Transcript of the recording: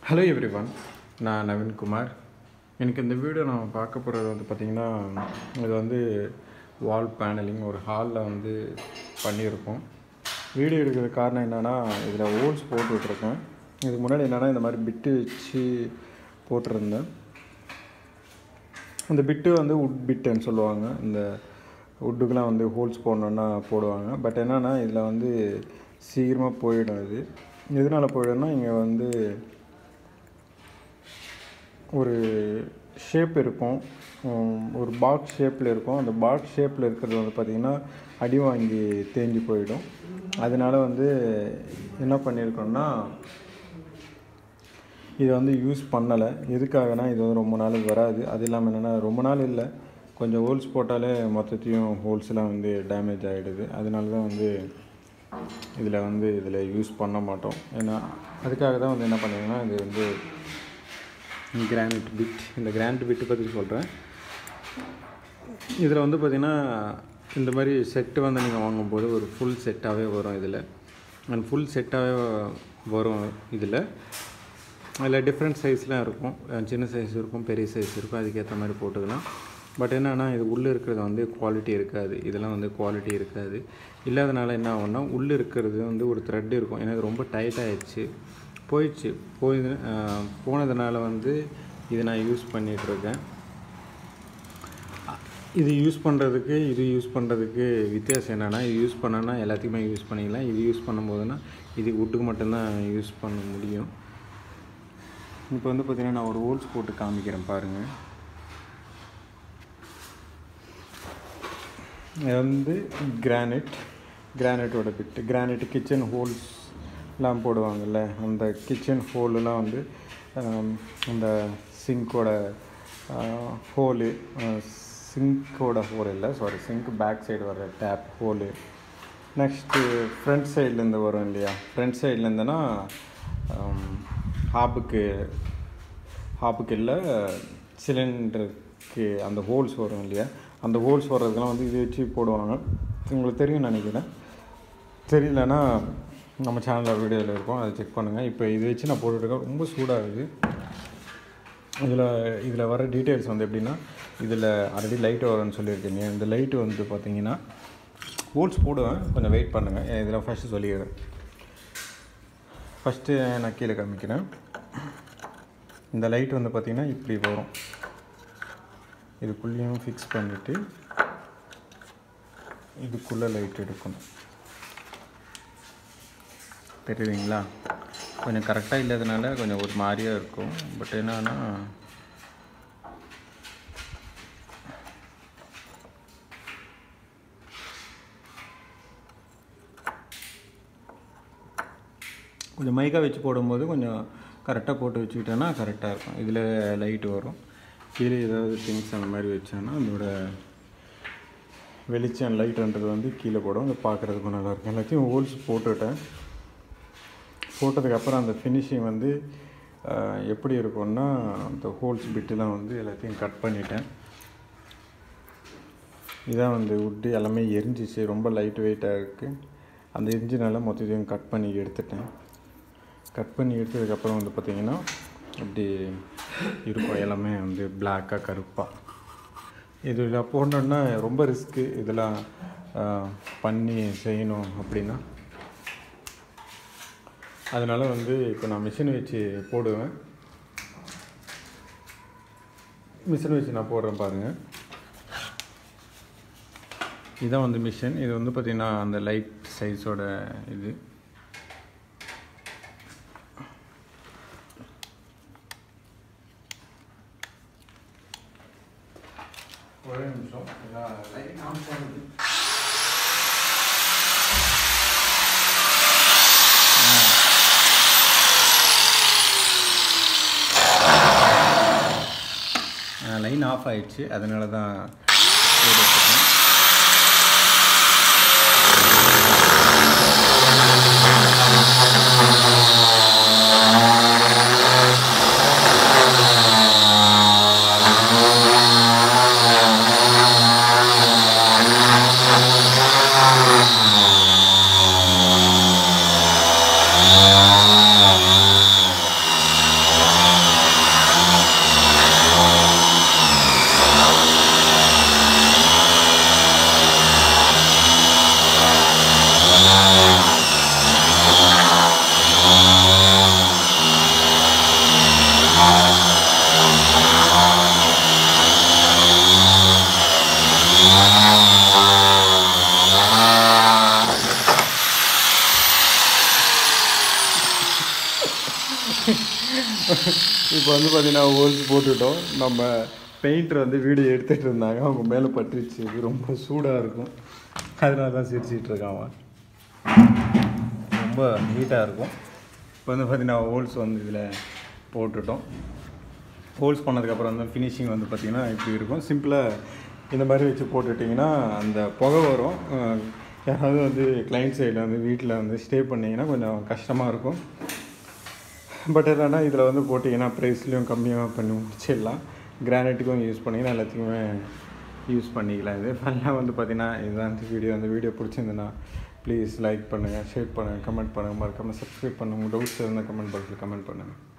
Hello everyone நான் நவீன்குமார் எனக்கு இந்த வீடியோ நான் பார்க்க போகிறது வந்து பார்த்திங்கன்னா இது வந்து வால் பேனலிங் ஒரு ஹாலில் வந்து பண்ணியிருக்கோம் வீடியோ எடுக்கிற காரணம் என்னென்னா இதில் ஹோல்ஸ் போட்டு விட்ருக்கேன் இதுக்கு முன்னாடி என்னென்னா இந்த மாதிரி பிட்டு வச்சு போட்டிருந்தேன் இந்த பிட்டு வந்து உட் பிட்டுன்னு சொல்லுவாங்க இந்த உட்டுக்கெலாம் வந்து ஹோல்ஸ் போடணுன்னா போடுவாங்க பட் என்னென்னா இதில் வந்து சீக்கிரமாக போயிடும் இது எதனால் போயிடும்னா இங்கே வந்து ஒரு ஷேப் இருக்கும் உம், ஒரு பாக்ஸ் ஷேப்பில் இருக்கும் அந்த பாக்ஸ் ஷேப்பில் இருக்கிறது வந்து பார்த்திங்கன்னா அடி வாங்கி தேஞ்சு போயிடும் அதனால வந்து என்ன பண்ணியிருக்கோம்னா இது வந்து யூஸ் பண்ணலை எதுக்காகனா இது வந்து ரொம்ப நாள் வராது அது இல்லாமல் என்னென்னா ரொம்ப நாள் இல்லை கொஞ்சம் ஹோல்ஸ் போட்டாலே மொத்தத்தையும் ஹோல்ஸ்லாம் வந்து டேமேஜ் ஆகிடுது அதனால தான் வந்து இதில் வந்து இதில் யூஸ் பண்ண மாட்டோம் ஏன்னா அதுக்காக தான் வந்து என்ன பண்ணுங்கன்னா இது வந்து கிரானைட் பிட் இந்த கிரானைட் பிட்டு பற்றி சொல்கிறேன் இதில் வந்து பார்த்திங்கன்னா இந்த மாதிரி செட்டு வந்து நீங்கள் வாங்கும்போது ஒரு ஃபுல் செட்டாகவே வரும் இதில் அண்ட் ஃபுல் செட்டாகவே வரும் இதில் அதில் டிஃப்ரெண்ட் சைஸ்லாம் இருக்கும் அஹ் சின்ன சைஸ் இருக்கும் பெரிய சைஸ் இருக்கும் அதுக்கேற்ற மாதிரி போட்டுக்கலாம் பட் என்னென்னா இது உள்ளே இருக்கிறது வந்து குவாலிட்டி இருக்காது இதெல்லாம் வந்து குவாலிட்டி இருக்காது இல்லாதனால என்ன ஆகும்னா உள்ளே இருக்கிறது வந்து ஒரு த்ரெட் இருக்கும் ஏன்னா இது ரொம்ப டைட் ஆயிடுச்சு போயிடுச்சு போய் போனதுனால வந்து இதை நான் யூஸ் பண்ணிகிட்ருக்கேன் இது யூஸ் பண்ணுறதுக்கு இது யூஸ் பண்ணுறதுக்கு வித்தியாசம் என்னென்னா இது யூஸ் பண்ணனா எல்லாத்துக்குமே யூஸ் பண்ணிக்கலாம் இது யூஸ் பண்ணும்போதுனா இது வுட்டுக்கு மட்டும்தான் யூஸ் பண்ண முடியும் இப்போ வந்து பார்த்திங்கன்னா நான் ஒரு ஹோல்ஸ் போட்டு காமிக்கிறேன் பாருங்கள் இது வந்து கிரானைட் கிரானைட்டோட பிட்டு கிரானைட் கிச்சன் ஹோல்ஸ்லாம் போடுவாங்கல்ல அந்த கிச்சன் ஹோலுலாம் வந்து ஆம், அந்த சிங்கோட ஹோலு சிங்கோட ஹோல் இல்லை சாரி சிங்க் பேக் சைடு வர டேப் ஹோலு நெக்ஸ்ட்டு ஃப்ரண்ட் சைட்லேருந்து வரும் இல்லையா ஃப்ரண்ட் சைட்லேருந்துன்னா ஹாபுக்கு ஹாப்புக்கு இல்லை சிலிண்டருக்கு அந்த ஹோல்ஸ் வரும் இல்லையா அந்த ஹோல்ஸ் வர்றதுக்கெல்லாம் வந்து இது வச்சு போடுவாங்க உங்களுக்கு தெரியும் நினைக்கிறேன் தெரியலனா நம்ம சேனலில் வீடியோவில் இருக்கும் அதை செக் பண்ணுங்கள் இப்போ இது வச்சு நான் போட்டுருக்கேன் ரொம்ப சூடாகுது இதில் இதில் வர டீட்டெயில்ஸ் வந்து எப்படின்னா இதில் ஆல்ரெடி லைட் வரும்னு சொல்லியிருக்கீங்க இந்த லைட்டு வந்து பார்த்தீங்கன்னா ஹோல்ஸ் போடுவேன் கொஞ்சம் வெயிட் பண்ணுங்கள் இதில் ஃபஸ்ட்டு சொல்லிடுறேன் ஃபஸ்ட்டு நான் கீழே காமிக்கிறேன் இந்த லைட் வந்து பார்த்திங்கன்னா இப்படி வரும் இதுக்குள்ளேயும் ஃபிக்ஸ் பண்ணிவிட்டு இதுக்குள்ளே லைட் எடுக்கணும் தெரியுதுங்களா கொஞ்சம் கரெக்டாக இல்லாதனால கொஞ்சம் ஒரு மாதிரியாக இருக்கும் பட் என்னன்னா கொஞ்சம் மைக்காக வச்சு போடும்போது கொஞ்சம் கரெக்டாக போட்டு வச்சுக்கிட்டோன்னா கரெக்டாக இருக்கும் இதில் லைட் வரும் கீழே ஏதாவது திங்ஸ் அந்த மாதிரி வச்சோன்னா அதோட வெளிச்சம் லைட்ன்றது வந்து கீழே போடும் அது பார்க்குறதுக்கும் நல்லாயிருக்கும் எல்லாத்தையும் ஹோல்ஸ் போட்டுவிட்டேன் போட்டதுக்கப்புறம் அந்த ஃபினிஷிங் வந்து ஆஹ், எப்படி இருக்கும்னா அந்த ஹோல்ஸ் பிட்டுலாம் வந்து எல்லாத்தையும் கட் பண்ணிட்டேன் இதான் வந்து உட்டு எல்லாமே எரிஞ்சிச்சு ரொம்ப லைட் வெயிட்டாக இருக்குது அந்த எரிஞ்சினால மொத்தத்தையும் கட் பண்ணி எடுத்துட்டேன் கட் பண்ணி எடுத்ததுக்கப்புறம் வந்து பார்த்திங்கன்னா இப்படி இருக்கும் எல்லாமே வந்து பிளாக்காக கருப்பாக இதில் போடணுன்னா ரொம்ப ரிஸ்க்கு இதெல்லாம் ஆஹ், பண்ணி செய்யணும் அப்படின்னா அதனால் வந்து இப்போ நான் மிஷின் வச்சு போடுவேன் மிஷின் வச்சு நான் போடுறேன் பாருங்கள் இதான் வந்து மிஷின் இது வந்து பார்த்திங்கன்னா அந்த லைட் சைஸோட இது ஒரே நிமிஷம் லைட் ஆன் பண்ணுது லைன் ஆஃப் ஆயிடுச்சு அதனால தான் போட்டு வச்சிருக்கேன். இப்போ வந்து பார்த்தீங்கன்னா ஹோல்ஸ் போட்டுட்டோம் நம்ம பெயிண்டர் வந்து வீடியோ எடுத்துகிட்டு இருந்தாங்க அவங்க மேலே பட்டுருச்சு இது ரொம்ப சூடாக இருக்கும் அதனால தான் சிரிச்சிட்டு இருக்கான் அவன் ரொம்ப ஹீட்டாக இருக்கும் இப்போ வந்து பார்த்தீங்கன்னா ஹோல்ஸ் வந்து இதில் போட்டுட்டோம் ஹோல்ஸ் பண்ணதுக்கப்புறம் வந்து ஃபினிஷிங் வந்து பார்த்திங்கன்னா இப்படி இருக்கும் சிம்பிளாக இந்த மாதிரி வச்சு போட்டுட்டிங்கன்னா அந்த புகை வரும் அஹ் யாராவது வந்து கிளைண்ட் சைடில் வந்து வீட்டில் வந்து ஸ்டே பண்ணிங்கன்னா கொஞ்சம் கஷ்டமாக இருக்கும் பட் என்னன்னா இதில் வந்து போட்டிங்கன்னா ப்ரைஸ்லேயும் கம்மியாக பண்ணி முடிச்சிடலாம் கிரானைட்டுக்கும் யூஸ் பண்ணிங்கன்னா எல்லாத்துக்குமே யூஸ் பண்ணிக்கலாம் இது ஃபைனலாக வந்து பார்த்தீங்கன்னா இதுதான் இந்த வீடியோ அந்த வீடியோ பிடிச்சிருந்துன்னா ப்ளீஸ் லைக் பண்ணுங்கள் ஷேர் பண்ணுங்கள் கமெண்ட் பண்ணுங்கள் மறக்காமல் சப்ஸ்கிரைப் பண்ணுங்கள் உங்கள் டவுட்ஸ் இருந்தால் கமெண்ட் பாக்ஸில் கமெண்ட் பண்ணுங்கள்